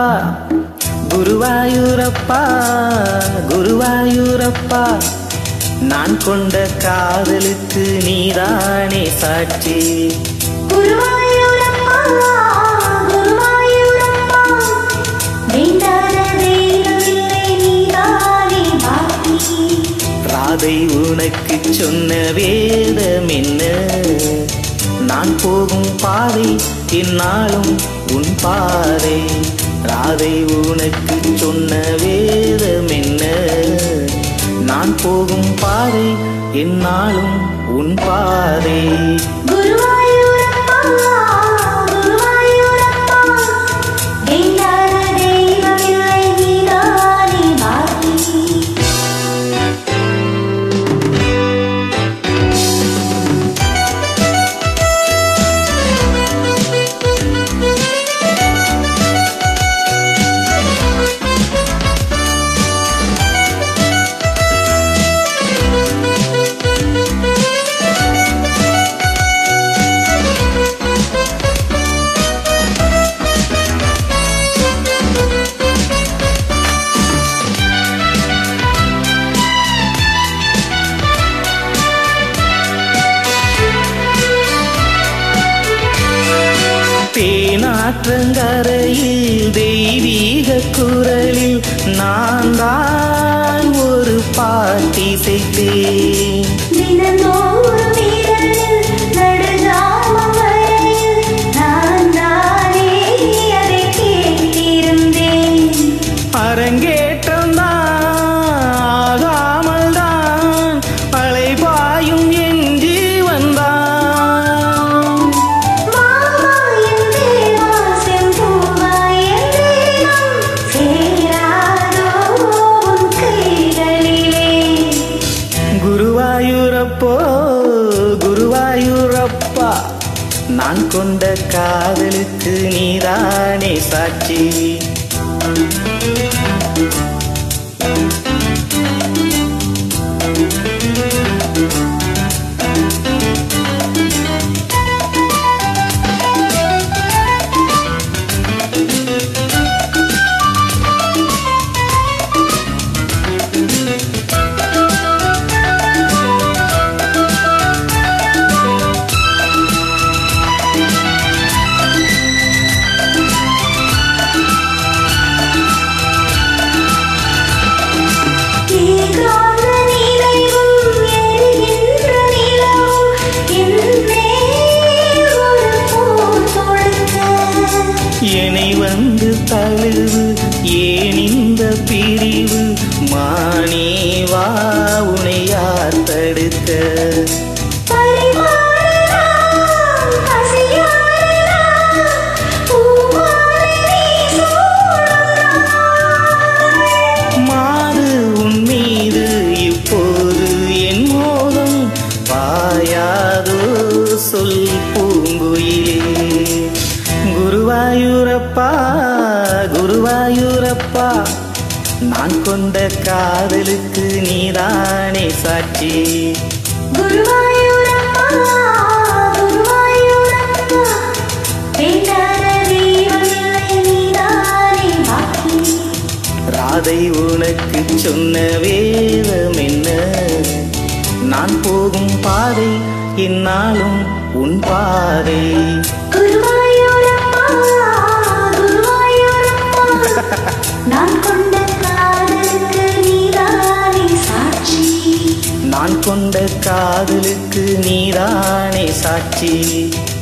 குருவாயூரப்பா குருவாயூரப்பா நான் கொண்ட காதலுக்கு நீதானே சாட்சி குருவாயூரப்பா குருவாயூரப்பா வேண்டாத தெய்வமில்லை நீதானே பாக்கி ராதை உனக்கு சொன்ன வேதம் என்ன நான் போகும் பாதை என்னாலும் உன் பாதை ராதை உனக்கு சொன்ன வேதம் என்ன நான் போகும் பாதை என்னாலும் உன் பாதை குருவாயூரப்பா குருவாயூரப்பா வேண்டாத தெய்வமில்லை நீதானே பாக்கி தேனாற்றங்கரையில் தெய்வீக குரலில் நான் தான் ஒரு பாட்டி செய்தேன் தினந்தோறும் இரவில் நடுஜாமம் வரையில் நான் தானே அதை கேட்டிருந்தேன் அரங்கேற்றம் ஆகாமல் தான் அலைபாயும் என் ஜீவன் தான் மாமா என் தேவா செம்பூவா என் தேவம் சேராதோ உன் கைகளிலே குருவாயூரப்போ குருவாயூரப்பா நான் கொண்ட காதலுக்கு நீதானே சாட்சி தீராத நினைவும் எரிகின்ற நிலவும் என்னே ஒரு போர் தொடுக்க என்னை வந்து தழுவு ஏன் இந்த பிரிவு மானே வா உனை யார் தடுக்க பரிமாறலாம் பசியாறலாம் பூமாலை நீ சூடலாம் மாறு உன் மீது இப்போது என் மோகம் பாயாதோ சொல் பூங்குயிலே குருவாயூரப்பா குருவாயூரப்பா நான் கொண்ட காதலுக்கு நீதானே சாட்சி குருவாயூரப்பா குருவாயூரப்பா வேண்டாத தெய்வமில்லை நீதானே பாக்கி ராதை உனக்கு சொன்ன வேதம் என்ன நான் போகும் பாதை என்னாலும் உன் பாதை குருவாயூரப்பா குருவாயூரப்பா நான் கொண்ட காதலுக்கு நீதானே சாட்சி நான் கொண்ட காதலுக்கு நீதானே சாட்சி